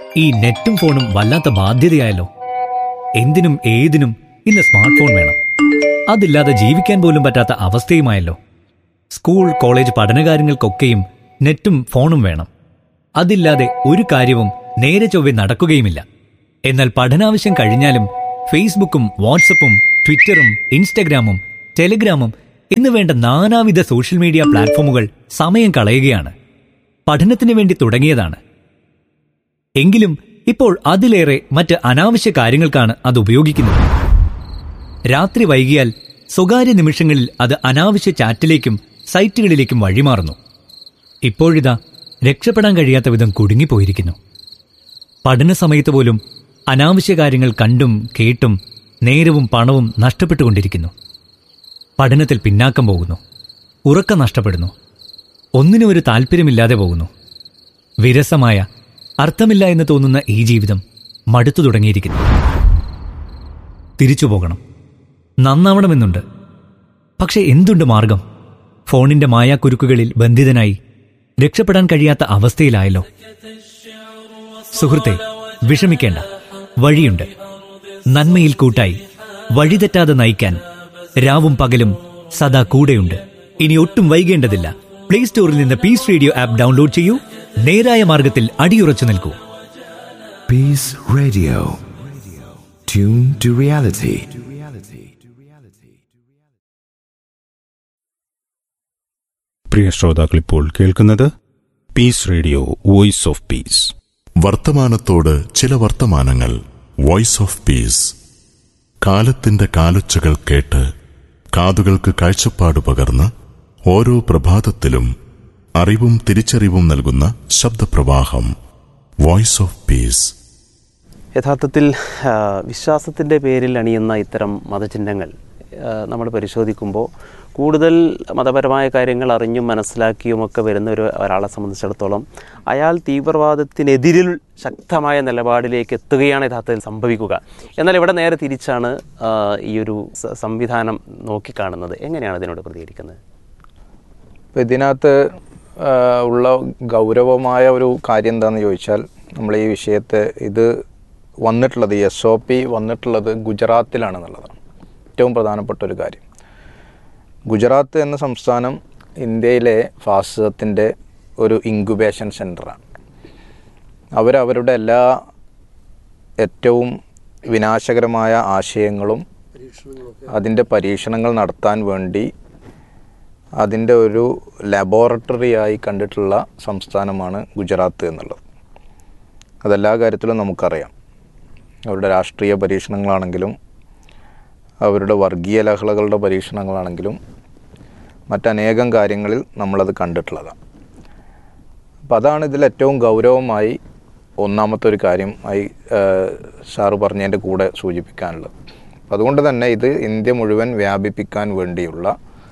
ഈ നെറ്റും ഫോണും വല്ലാത്ത ബാധ്യതയായല്ലോ എന്തിനും ഏതിനും ഇന്ന് സ്മാർട്ട് ഫോൺ വേണം അതില്ലാതെ ജീവിക്കാൻ പോലും പറ്റാത്ത അവസ്ഥയുമായല്ലോ സ്കൂൾ കോളേജ് പഠനകാര്യങ്ങൾക്കൊക്കെയും നെറ്റും ഫോണും വേണം അതില്ലാതെ ഒരു കാര്യവും നേരെ ചൊവ്വെ നടക്കുകയുമില്ല എന്നാൽ പഠനാവശ്യം കഴിഞ്ഞാലും ഫേസ്ബുക്കും വാട്സപ്പും ട്വിറ്ററും ഇൻസ്റ്റഗ്രാമും ടെലിഗ്രാമും എന്ന് വേണ്ട നാനാവിധ സോഷ്യൽ മീഡിയ പ്ലാറ്റ്ഫോമുകൾ സമയം കളയുകയാണ് പഠനത്തിന് വേണ്ടി തുടങ്ങിയതാണ് എങ്കിലും ഇപ്പോൾ അതിലേറെ മറ്റ് അനാവശ്യ കാര്യങ്ങൾക്കാണ് അത് ഉപയോഗിക്കുന്നത് രാത്രി വൈകിയാൽ സ്വകാര്യ നിമിഷങ്ങളിൽ അത് അനാവശ്യ ചാറ്റിലേക്കും സൈറ്റുകളിലേക്കും വഴിമാറുന്നു ഇപ്പോഴിതാ രക്ഷപ്പെടാൻ കഴിയാത്ത വിധം കുടുങ്ങിപ്പോയിരിക്കുന്നു പഠന സമയത്ത് പോലും അനാവശ്യ കാര്യങ്ങൾ കണ്ടും കേട്ടും നേരവും പണവും നഷ്ടപ്പെട്ടുകൊണ്ടിരിക്കുന്നു പഠനത്തിൽ പിന്നാക്കം പോകുന്നു ഉറക്കം നഷ്ടപ്പെടുന്നു ഒന്നിനും ഒരു താല്പര്യമില്ലാതെ പോകുന്നു വിരസമായ അർത്ഥമില്ല എന്ന് തോന്നുന്ന ഈ ജീവിതം മടുത്തു തുടങ്ങിയിരിക്കുന്നു തിരിച്ചു പോകണം നന്നാവണമെന്നുണ്ട് പക്ഷെ എന്തുണ്ട് മാർഗം ഫോണിന്റെ മായാക്കുരുക്കുകളിൽ ബന്ധിതനായി രക്ഷപ്പെടാൻ കഴിയാത്ത അവസ്ഥയിലായല്ലോ സുഹൃത്തെ വിഷമിക്കേണ്ട വഴിയുണ്ട് നന്മയിൽ കൂട്ടായി വഴിതെറ്റാതെ നയിക്കാൻ രാവും പകലും സദാ കൂടെയുണ്ട് ഇനി ഒട്ടും വൈകേണ്ടതില്ല പ്ലേ സ്റ്റോറിൽ നിന്ന് പീസ് റേഡിയോ ആപ്പ് ഡൗൺലോഡ് ചെയ്യൂ നേരായ മാർഗത്തിൽ അടിയുറച്ചു നിൽക്കൂ Peace Radio. Tune to reality. പ്രിയ ശ്രോതാക്കൾ ഇപ്പോൾ കേൾക്കുന്നത് Peace Radio Voice of Peace വർത്തമാനത്തോട് ചില വർത്തമാനങ്ങൾ വോയിസ് ഓഫ് പീസ് കാലത്തിന്റെ കാലൊച്ചകൾ കേട്ട് കാതുകൾക്ക് കാഴ്ചപ്പാട് പകർന്ന് ഓരോ പ്രഭാതത്തിലും അറിവും തിരിച്ചറിവും നൽകുന്ന ശബ്ദപ്രവാഹം വോയിസ് ഓഫ് പീസ് യഥാർത്ഥത്തിൽ ആ, വിശ്വാസത്തിൻ്റെ പേരിൽ അണിയുന്ന ഇത്തരം മതചിഹ്നങ്ങൾ ആ, നമ്മൾ പരിശോധിക്കുമ്പോൾ കൂടുതൽ മതപരമായ കാര്യങ്ങൾ അറിഞ്ഞും മനസ്സിലാക്കിയുമൊക്കെ വരുന്ന ഒരു ഒരാളെ സംബന്ധിച്ചിടത്തോളം അയാൾ തീവ്രവാദത്തിനെതിരിൽ ശക്തമായ നിലപാടിലേക്ക് എത്തുകയാണ് യഥാർത്ഥത്തിൽ സംഭവിക്കുക എന്നാൽ ഇവിടെ നേരെ തിരിച്ചാണ് ആ, ഈ ഒരു സ- സംവിധാനം നോക്കിക്കാണുന്നത് എങ്ങനെയാണ് ഇതിനോട് പ്രതികരിക്കുന്നത് അപ്പോൾ ഇതിനകത്ത് ആ, ഉള്ള ഗൗരവമായ ഒരു കാര്യം എന്താണെന്ന് ചോദിച്ചാൽ നമ്മൾ ഈ വിഷയത്തെ ഇത് വന്നിട്ടുള്ളത് എസ് ഒ പി വന്നിട്ടുള്ളത് ഗുജറാത്തിലാണെന്നുള്ളതാണ് ഏറ്റവും പ്രധാനപ്പെട്ട ഒരു കാര്യം ഗുജറാത്ത് എന്ന സംസ്ഥാനം ഇന്ത്യയിലെ ഫാസിസത്തിൻ്റെ ഒരു ഇൻക്യുബേഷൻ സെൻ്ററാണ് അവരവരുടെ എല്ലാ ഏറ്റവും വിനാശകരമായ ആശയങ്ങളും അതിൻ്റെ പരീക്ഷണങ്ങൾ നടത്താൻ വേണ്ടി അതിൻ്റെ ഒരു ലബോറട്ടറി ആയി കണ്ടിട്ടുള്ള സംസ്ഥാനമാണ് ഗുജറാത്ത് എന്നുള്ളത് അതെല്ലാ കാര്യത്തിലും നമുക്കറിയാം അവരുടെ രാഷ്ട്രീയ പരീക്ഷണങ്ങളാണെങ്കിലും അവരുടെ വർഗീയ ലഹളകളുടെ പരീക്ഷണങ്ങളാണെങ്കിലും മറ്റനേകം കാര്യങ്ങളിൽ നമ്മളത് കണ്ടിട്ടുള്ളതാണ് അപ്പം അതാണ് ഇതിൽ ഏറ്റവും ഗൗരവമായി ഒന്നാമത്തെ ഒരു കാര്യം ആയി ഏഹ്, സാറ് പറഞ്ഞതിൻ്റെ കൂടെ സൂചിപ്പിക്കാനുള്ളത് അപ്പം അതുകൊണ്ട് തന്നെ ഇത് ഇന്ത്യ മുഴുവൻ വ്യാപിപ്പിക്കാൻ വേണ്ടിയുള്ള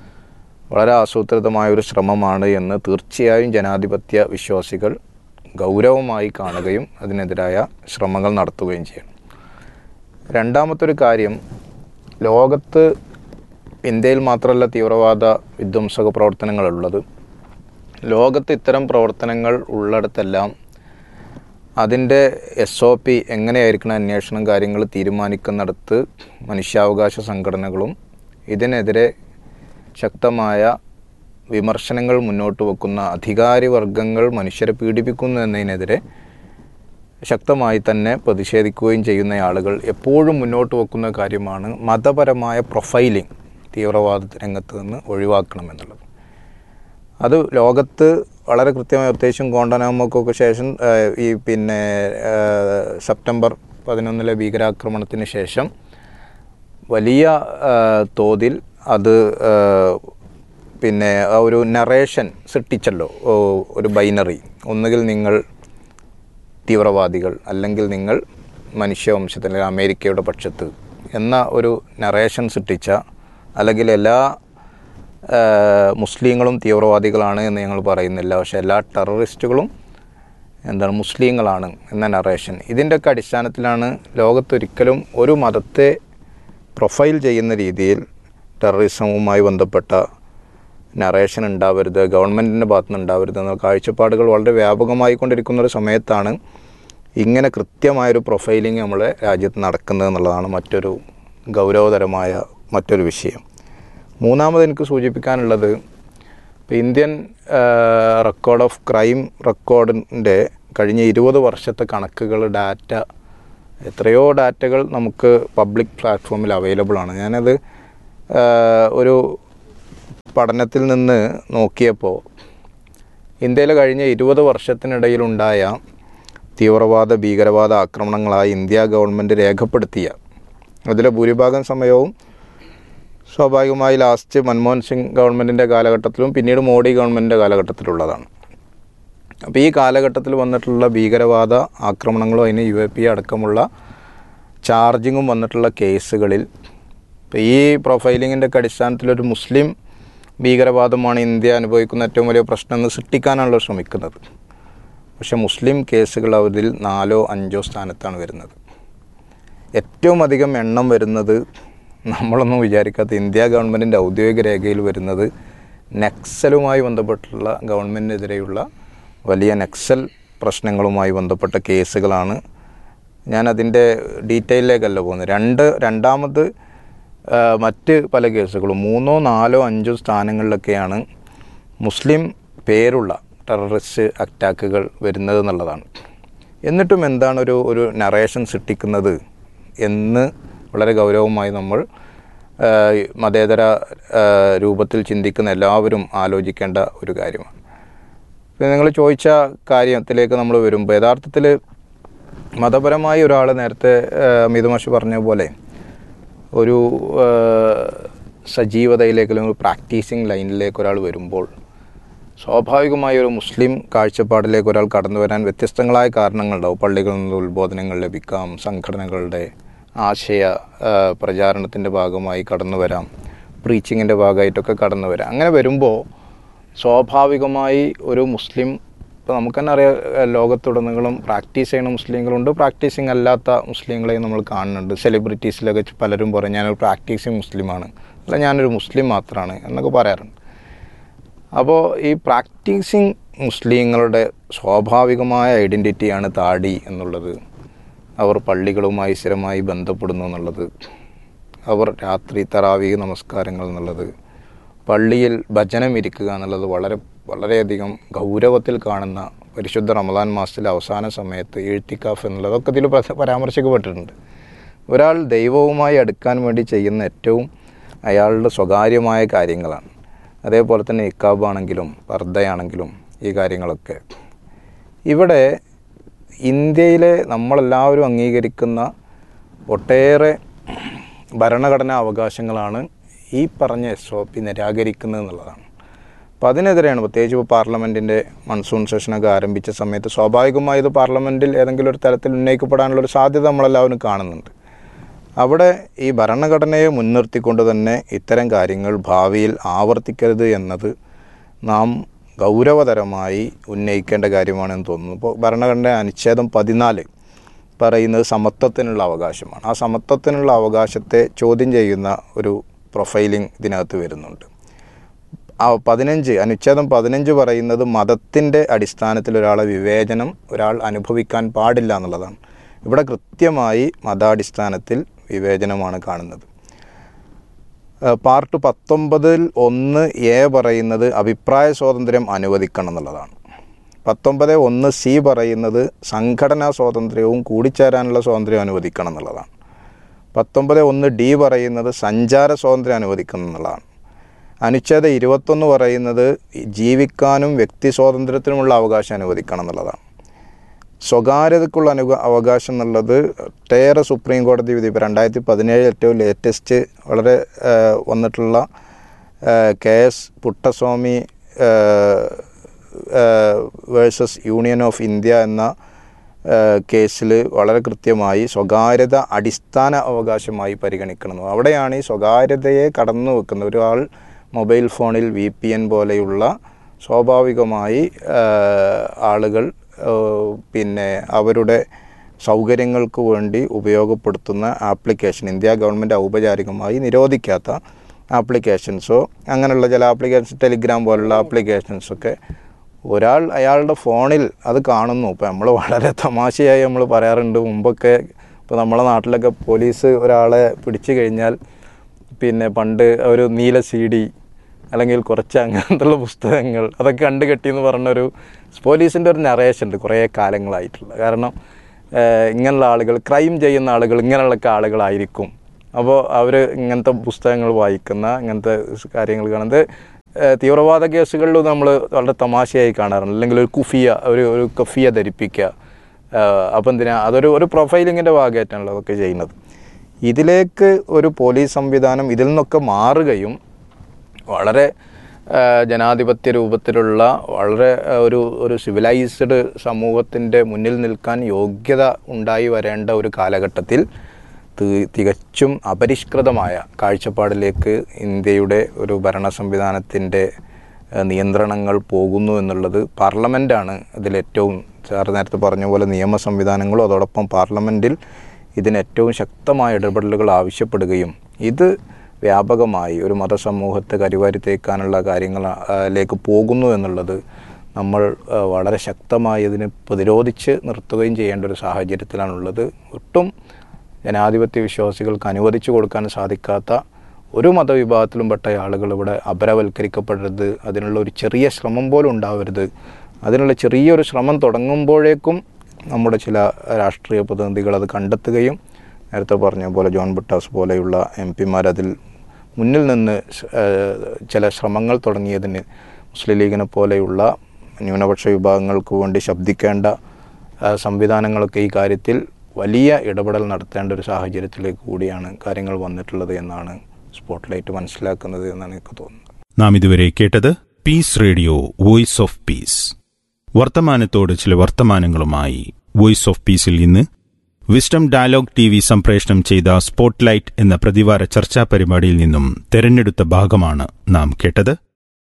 വളരെ ആസൂത്രിതമായ ഒരു ശ്രമമാണ് എന്ന് തീർച്ചയായും ജനാധിപത്യ വിശ്വാസികൾ ഗൗരവമായി കാണുകയും അതിനെതിരായ ശ്രമങ്ങൾ നടത്തുകയും ചെയ്യണം രണ്ടാമത്തൊരു കാര്യം ലോകത്ത് ഇന്ത്യയിൽ മാത്രമല്ല തീവ്രവാദ വിധ്വംസക പ്രവർത്തനങ്ങളുള്ളത് ലോകത്ത് ഇത്തരം പ്രവർത്തനങ്ങൾ ഉള്ളിടത്തെല്ലാം അതിൻ്റെ എസ് ഒ പി എങ്ങനെയായിരിക്കണം അന്വേഷണം കാര്യങ്ങൾ തീരുമാനിക്കുന്നിടത്ത് മനുഷ്യാവകാശ സംഘടനകളും ഇതിനെതിരെ ശക്തമായ വിമർശനങ്ങൾ മുന്നോട്ട് വെക്കുന്ന അധികാരി വർഗങ്ങൾ മനുഷ്യരെ പീഡിപ്പിക്കുന്നു എന്നതിനെതിരെ ശക്തമായി തന്നെ പ്രതിഷേധിക്കുകയും ചെയ്യുന്ന ആളുകൾ എപ്പോഴും മുന്നോട്ട് വെക്കുന്ന കാര്യമാണ് മതപരമായ പ്രൊഫൈലിംഗ് തീവ്രവാദ രംഗത്ത് നിന്ന് ഒഴിവാക്കണമെന്നുള്ളത് അത് ലോകത്ത് വളരെ കൃത്യമായി പ്രത്യേകിച്ചും ഗോണ്ടനാമോക്കൊക്കെ ശേഷം ആ, ഈ പിന്നെ ആ, സെപ്റ്റംബർ പതിനൊന്നിലെ ഭീകരാക്രമണത്തിന് ശേഷം വലിയ ആ, തോതിൽ അത് ആ, പിന്നെ ആ ഒരു നറേഷൻ സൃഷ്ടിച്ചല്ലോ ഓ, ഒരു ബൈനറി ഒന്നുകിൽ നിങ്ങൾ തീവ്രവാദികൾ അല്ലെങ്കിൽ നിങ്ങൾ മനുഷ്യവംശത്തിൽ അല്ലെങ്കിൽ അമേരിക്കയുടെ പക്ഷത്ത് എന്ന ഒരു നറേഷൻ സൃഷ്ടിച്ച അല്ലെങ്കിൽ എല്ലാ ആ, മുസ്ലിങ്ങളും തീവ്രവാദികളാണ് എന്ന് ഞങ്ങൾ പറയുന്നില്ല പക്ഷേ എല്ലാ ടെററിസ്റ്റുകളും എന്താണ് മുസ്ലിങ്ങളാണ് എന്ന നറേഷൻ ഇതിൻ്റെയൊക്കെ അടിസ്ഥാനത്തിലാണ് ലോകത്തൊരിക്കലും ഒരു മതത്തെ പ്രൊഫൈൽ ചെയ്യുന്ന രീതിയിൽ ടെററിസവുമായി ബന്ധപ്പെട്ട നറേഷൻ ഉണ്ടാവരുത് ഗവൺമെൻറ്റിൻ്റെ ഭാഗത്തുനിന്ന് ഉണ്ടാവരുത് എന്ന കാഴ്ചപ്പാടുകൾ വളരെ വ്യാപകമായി കൊണ്ടിരിക്കുന്ന ഒരു സമയത്താണ് ഇങ്ങനെ കൃത്യമായൊരു പ്രൊഫൈലിംഗ് നമ്മളെ രാജ്യത്ത് നടക്കുന്നത് എന്നുള്ളതാണ് മറ്റൊരു ഗൗരവതരമായ മറ്റൊരു വിഷയം മൂന്നാമത് എനിക്ക് സൂചിപ്പിക്കാനുള്ളത് ഇപ്പോൾ ഇന്ത്യൻ റെക്കോർഡ് ഓഫ് ക്രൈം റെക്കോർഡിൻ്റെ കഴിഞ്ഞ ഇരുപത് വർഷത്തെ കണക്കുകൾ ഡാറ്റ എത്രയോ ഡാറ്റകൾ നമുക്ക് പബ്ലിക് പ്ലാറ്റ്ഫോമിൽ അവൈലബിൾ ആണ് ഞാനത് ആ, ഒരു പഠനത്തിൽ നിന്ന് നോക്കിയപ്പോൾ ഇന്ത്യയിൽ കഴിഞ്ഞ ഇരുപത് വർഷത്തിനിടയിലുണ്ടായ തീവ്രവാദ ഭീകരവാദ ആക്രമണങ്ങളായി ഇന്ത്യ ഗവൺമെൻറ് രേഖപ്പെടുത്തിയ അതിലെ ഭൂരിഭാഗം സമയവും സ്വാഭാവികമായി ലാസ്റ്റ് മൻമോഹൻ സിംഗ് ഗവൺമെൻറ്റിൻ്റെ കാലഘട്ടത്തിലും പിന്നീട് മോഡി ഗവൺമെൻറ്റിൻ്റെ കാലഘട്ടത്തിലുള്ളതാണ് അപ്പോൾ ഈ കാലഘട്ടത്തിൽ വന്നിട്ടുള്ള ഭീകരവാദ ആക്രമണങ്ങളും അതിന് യു എ പി അടക്കമുള്ള ചാർജിങ്ങും വന്നിട്ടുള്ള കേസുകളിൽ ഇപ്പോൾ ഈ പ്രൊഫൈലിങ്ങിൻ്റെ ഒക്കെ അടിസ്ഥാനത്തിലൊരു മുസ്ലിം ഭീകരവാദമാണ് ഇന്ത്യ അനുഭവിക്കുന്ന ഏറ്റവും വലിയ പ്രശ്നം എന്ന് സൃഷ്ടിക്കാനാണല്ലോ ശ്രമിക്കുന്നത് പക്ഷേ മുസ്ലിം കേസുകൾ അതിൽ നാലോ അഞ്ചോ സ്ഥാനത്താണ് വരുന്നത് ഏറ്റവും അധികം എണ്ണം വരുന്നത് നമ്മളൊന്നും വിചാരിക്കാത്ത ഇന്ത്യ ഗവൺമെൻറ്റിൻ്റെ ഔദ്യോഗിക രേഖയിൽ വരുന്നത് നക്സലുമായി ബന്ധപ്പെട്ടുള്ള ഗവൺമെൻറ്റിനെതിരെയുള്ള വലിയ നക്സൽ പ്രശ്നങ്ങളുമായി ബന്ധപ്പെട്ട കേസുകളാണ് ഞാൻ അതിൻ്റെ ഡീറ്റെയിലേക്കല്ല പോകുന്നത് രണ്ട് രണ്ടാമത് ആ, മറ്റ് പല കേസുകളും മൂന്നോ നാലോ അഞ്ചോ സ്ഥാനങ്ങളിലൊക്കെയാണ് മുസ്ലിം പേരുള്ള ടെററിസ്റ്റ് അറ്റാക്കുകൾ വരുന്നത് എന്നുള്ളതാണ് എന്നിട്ടും എന്താണ് ഒരു ഒരു നറേഷൻ സൃഷ്ടിക്കുന്നത് എന്ന് വളരെ ഗൗരവമായി നമ്മൾ ആ, മതേതര ആ, രൂപത്തിൽ ചിന്തിക്കുന്ന എല്ലാവരും ആലോചിക്കേണ്ട ഒരു കാര്യമാണ് പിന്നെ നിങ്ങൾ ചോദിച്ച കാര്യത്തിലേക്ക് നമ്മൾ വരുമ്പോൾ യഥാർത്ഥത്തിൽ മതപരമായി ഒരാൾ നേരത്തെ അമിത് മാഷ് പറഞ്ഞ പോലെ ഒരു ആ, സജീവതയിലേക്ക് അല്ലെങ്കിൽ പ്രാക്ടീസിങ് ലൈനിലേക്ക് ഒരാൾ വരുമ്പോൾ സ്വാഭാവികമായ ഒരു മുസ്ലിം കാഴ്ചപ്പാടിലേക്ക് ഒരാൾ കടന്നു വരാൻ വ്യത്യസ്തങ്ങളായ കാരണങ്ങളുണ്ടാവും പള്ളികളിൽ നിന്ന് ഉത്ബോധനങ്ങൾ ലഭിക്കാം സംഘടനകളുടെ ആശയ ആ, പ്രചാരണത്തിൻ്റെ ഭാഗമായി കടന്നു വരാം പ്രീച്ചിങ്ങിൻ്റെ ഭാഗമായിട്ടൊക്കെ കടന്നു വരാം അങ്ങനെ വരുമ്പോൾ സ്വാഭാവികമായി ഒരു മുസ്ലിം ഇപ്പോൾ നമുക്ക് തന്നെ അറിയാം ഏഹ് ലോകത്തുടനീളം പ്രാക്ടീസ് ചെയ്യുന്ന മുസ്ലിങ്ങളുണ്ട് പ്രാക്ടീസിങ് അല്ലാത്ത മുസ്ലിങ്ങളെയും നമ്മൾ കാണുന്നുണ്ട് സെലിബ്രിറ്റീസിലൊക്കെ പലരും പറയും ഞാനൊരു പ്രാക്ടീസിങ് മുസ്ലിമാണ് അല്ല ഞാനൊരു മുസ്ലിം മാത്രമാണ് എന്നൊക്കെ പറയാറുണ്ട് അപ്പോൾ ഈ പ്രാക്ടീസിങ് മുസ്ലിങ്ങളുടെ സ്വാഭാവികമായ ഐഡൻറ്റിറ്റിയാണ് താടി എന്നുള്ളത് അവർ പള്ളികളുമായി സ്ഥിരമായി ബന്ധപ്പെടുന്നു എന്നുള്ളത് അവർ രാത്രി തറാവി നമസ്കാരങ്ങൾ എന്നുള്ളത് പള്ളിയിൽ ഭജനം ഇരിക്കുക എന്നുള്ളത് വളരെ വളരെയധികം ഗൗരവത്തിൽ കാണുന്ന പരിശുദ്ധ റമദാൻ മാസത്തിലെ അവസാന സമയത്ത് എഴുത്തിക്കാഫ് എന്നുള്ളതൊക്കെ ഇതിൽ പര- പരാമർശിക്കപ്പെട്ടിട്ടുണ്ട് ഒരാൾ ദൈവവുമായി അടുക്കാൻ വേണ്ടി ചെയ്യുന്ന ഏറ്റവും അയാളുടെ സ്വകാര്യമായ കാര്യങ്ങളാണ് അതേപോലെ തന്നെ ഇക്കാബാണെങ്കിലും പർദ്ദയാണെങ്കിലും ഈ കാര്യങ്ങളൊക്കെ ഇവിടെ ഇന്ത്യയിലെ നമ്മളെല്ലാവരും അംഗീകരിക്കുന്ന ഒട്ടേറെ ഭരണഘടനാ അവകാശങ്ങളാണ് ഈ പറഞ്ഞ എസ് ഒ പി നിരാകരിക്കുന്നത് എന്നുള്ളതാണ് അപ്പോൾ അതിനെതിരെയാണ് പ്രത്യേകിച്ച് ഇപ്പോൾ പാർലമെൻറ്റിൻ്റെ മൺസൂൺ സെഷനൊക്കെ ആരംഭിച്ച സമയത്ത് സ്വാഭാവികമായി ഇത് പാർലമെൻറ്റിൽ ഏതെങ്കിലും ഒരു തലത്തിൽ ഉന്നയിക്കപ്പെടാനുള്ളൊരു സാധ്യത നമ്മളെല്ലാവരും കാണുന്നുണ്ട് അവിടെ ഈ ഭരണഘടനയെ മുൻനിർത്തിക്കൊണ്ട് തന്നെ ഇത്തരം കാര്യങ്ങൾ ഭാവിയിൽ ആവർത്തിക്കരുത് എന്നത് നാം ഗൗരവതരമായി ഉന്നയിക്കേണ്ട കാര്യമാണെന്ന് തോന്നുന്നു ഇപ്പോൾ ഭരണഘടന അനുച്ഛേദം പതിനാല് പറയുന്നത് സമത്വത്തിനുള്ള അവകാശമാണ് ആ സമത്വത്തിനുള്ള അവകാശത്തെ ചോദ്യം ചെയ്യുന്ന ഒരു പ്രൊഫൈലിംഗ് ഇതിനകത്ത് വരുന്നുണ്ട് ആ പതിനഞ്ച് അനുച്ഛേദം പതിനഞ്ച് പറയുന്നത് മതത്തിൻ്റെ അടിസ്ഥാനത്തിൽ ഒരാളെ വിവേചനം ഒരാൾ അനുഭവിക്കാൻ പാടില്ല എന്നുള്ളതാണ് ഇവിടെ കൃത്യമായി മതാടിസ്ഥാനത്തിൽ വിവേചനമാണ് കാണുന്നത് ആ, പാർട്ട് പത്തൊമ്പതിൽ ഒന്ന് എ പറയുന്നത് അഭിപ്രായ സ്വാതന്ത്ര്യം അനുവദിക്കണം എന്നുള്ളതാണ് പത്തൊമ്പത് ഒന്ന് സി പറയുന്നത് സംഘടനാ സ്വാതന്ത്ര്യവും കൂടിച്ചേരാനുള്ള സ്വാതന്ത്ര്യം അനുവദിക്കണം എന്നുള്ളതാണ് പത്തൊമ്പത് ഒന്ന് ഡി പറയുന്നത് സഞ്ചാര സ്വാതന്ത്ര്യം അനുവദിക്കണം എന്നുള്ളതാണ് അനുച്ഛേദം ഇരുപത്തൊന്ന് പറയുന്നത് ജീവിക്കാനും വ്യക്തി സ്വാതന്ത്ര്യത്തിനുമുള്ള അവകാശം അനുവദിക്കണം എന്നുള്ളതാണ് സ്വകാര്യതക്കുള്ള അനു അവകാശം എന്നുള്ളത് ഒട്ടേറെ സുപ്രീം കോടതി വിധി ഇപ്പോൾ രണ്ടായിരത്തി പതിനേഴ് ഏറ്റവും ലേറ്റസ്റ്റ് വളരെ ആ, വന്നിട്ടുള്ള K S Puttaswamy versus Union of India എന്ന കേസിൽ വളരെ കൃത്യമായി സ്വകാര്യത അടിസ്ഥാന അവകാശമായി പരിഗണിക്കണം അവിടെയാണ് ഈ സ്വകാര്യതയെ കടന്നു വെക്കുന്ന ഒരാൾ മൊബൈൽ ഫോണിൽ വി പി എൻ പോലെയുള്ള സ്വാഭാവികമായി ആ, ആളുകൾ ആ, പിന്നെ അവരുടെ സൗകര്യങ്ങൾക്ക് വേണ്ടി ഉപയോഗപ്പെടുത്തുന്ന ആപ്ലിക്കേഷൻ ഇന്ത്യ ഗവൺമെൻറ് ഔപചാരികമായി നിരോധിക്കാത്ത ആപ്ലിക്കേഷൻസോ അങ്ങനെയുള്ള ചില ആപ്ലിക്കേഷൻസ് ടെലിഗ്രാം പോലുള്ള ആപ്ലിക്കേഷൻസൊക്കെ ഒരാൾ അയാളുടെ ഫോണിൽ അത് കാണുന്നു ഇപ്പോൾ നമ്മൾ വളരെ തമാശയായി നമ്മൾ പറയാറുണ്ട് മുമ്പൊക്കെ ഇപ്പോൾ നമ്മളെ നാട്ടിലൊക്കെ പോലീസ് ഒരാളെ പിടിച്ചു കഴിഞ്ഞാൽ പിന്നെ പണ്ട് ഒരു നീല സി ഡി അല്ലെങ്കിൽ കുറച്ച് അങ്ങനത്തുള്ള പുസ്തകങ്ങൾ അതൊക്കെ കണ്ടു കെട്ടിയെന്ന് പറഞ്ഞൊരു പോലീസിൻ്റെ ഒരു നറേഷൻ ഉണ്ട് കുറേ കാലങ്ങളായിട്ടുള്ള കാരണം ഏഹ്, ഇങ്ങനെയുള്ള ആളുകൾ ക്രൈം ചെയ്യുന്ന ആളുകൾ ഇങ്ങനെയുള്ളൊക്കെ ആളുകളായിരിക്കും അപ്പോൾ അവർ ഇങ്ങനത്തെ പുസ്തകങ്ങൾ വായിക്കുന്ന ഇങ്ങനത്തെ കാര്യങ്ങൾ കാണുന്നത് ഏഹ്, തീവ്രവാദ കേസുകളിൽ നമ്മൾ വളരെ തമാശയായി കാണാറുണ്ട് അല്ലെങ്കിൽ ഒരു കുഫിയ ഒരു ഒരു കഫിയ ധരിപ്പിക്കുക അപ്പം എന്തിനാ അതൊരു ഒരു പ്രൊഫൈലിങ്ങിൻ്റെ ഭാഗമായിട്ടാണല്ലോ അതൊക്കെ ചെയ്യുന്നത് ഇതിലേക്ക് ഒരു പോലീസ് സംവിധാനം ഇതിൽ നിന്നൊക്കെ മാറുകയും വളരെ ആ, ജനാധിപത്യ രൂപത്തിലുള്ള വളരെ ആ, ഒരു ഒരു സിവിലൈസ്ഡ് സമൂഹത്തിൻ്റെ മുന്നിൽ നിൽക്കാൻ യോഗ്യത ഉണ്ടായി വരേണ്ട ഒരു കാലഘട്ടത്തിൽ തി- തികച്ചും അപരിഷ്കൃതമായ കാഴ്ചപ്പാടിലേക്ക് ഇന്ത്യയുടെ ഒരു ഭരണ സംവിധാനത്തിൻ്റെ ആ, നിയന്ത്രണങ്ങൾ പോകുന്നു എന്നുള്ളത് പാർലമെൻറ്റാണ് ഇതിലേറ്റവും സാർ നേരത്തെ പറഞ്ഞ പോലെ നിയമ സംവിധാനങ്ങളും അതോടൊപ്പം പാർലമെൻറ്റിൽ ഇതിന് ഏറ്റവും ശക്തമായ ഇടപെടലുകൾ ആവശ്യപ്പെടുകയും ഇത് വ്യാപകമായി ഒരു മതസമൂഹത്തെ കരിവാരി തേക്കാനുള്ള കാര്യങ്ങളിലേക്ക് പോകുന്നു എന്നുള്ളത് നമ്മൾ ആ, വളരെ ശക്തമായി ഇതിനെ പ്രതിരോധിച്ച് നിർത്തുകയും ചെയ്യേണ്ട ഒരു സാഹചര്യത്തിലാണുള്ളത് ഒട്ടും ജനാധിപത്യ വിശ്വാസികൾക്ക് അനുവദിച്ചു കൊടുക്കാൻ സാധിക്കാത്ത ഒരു മതവിഭാഗത്തിലും പെട്ട ആളുകൾ ഇവിടെ അപരവൽക്കരിക്കപ്പെടരുത് അതിനുള്ള ഒരു ചെറിയ ശ്രമം പോലും ഉണ്ടാവരുത് അതിനുള്ള ചെറിയൊരു ശ്രമം തുടങ്ങുമ്പോഴേക്കും നമ്മുടെ ചില രാഷ്ട്രീയ പ്രതിനിധികൾ അത് കണ്ടെത്തുകയും നേരത്തെ പറഞ്ഞ പോലെ ജോൺ ബുട്ടാസ് പോലെയുള്ള എം പിമാർ അതിൽ മുന്നിൽ നിന്ന് സ്- ഏഹ് ചില ശ്രമങ്ങൾ തുടങ്ങിയതിന് മുസ്ലിം ലീഗിനെ പോലെയുള്ള ന്യൂനപക്ഷ വിഭാഗങ്ങൾക്ക് വേണ്ടി ശബ്ദിക്കേണ്ട ആ, സംവിധാനങ്ങളൊക്കെ ഈ കാര്യത്തിൽ വലിയ ഇടപെടൽ നടത്തേണ്ട ഒരു സാഹചര്യത്തിലേക്ക് കൂടിയാണ് കാര്യങ്ങൾ വന്നിട്ടുള്ളത് എന്നാണ് സ്പോട്ട് ലൈറ്റ് മനസ്സിലാക്കുന്നത് എന്നാണ് എനിക്ക് തോന്നുന്നത് നാം ഇതുവരെ കേട്ടത് Peace Radio Voice of Peace വർത്തമാനത്തോട് ചില വർത്തമാനങ്ങളുമായി വോയിസ് ഓഫ് പീസിൽ ഇന്ന് വിസ്ഡം ഡയലോഗ് ടി വി സംപ്രേഷണം ചെയ്ത സ്പോട്ട്ലൈറ്റ് എന്ന പ്രതിവാര ചർച്ചാ പരിപാടിയിൽ നിന്നും തെരഞ്ഞെടുത്ത ഭാഗമാണ് നാം കേട്ടത്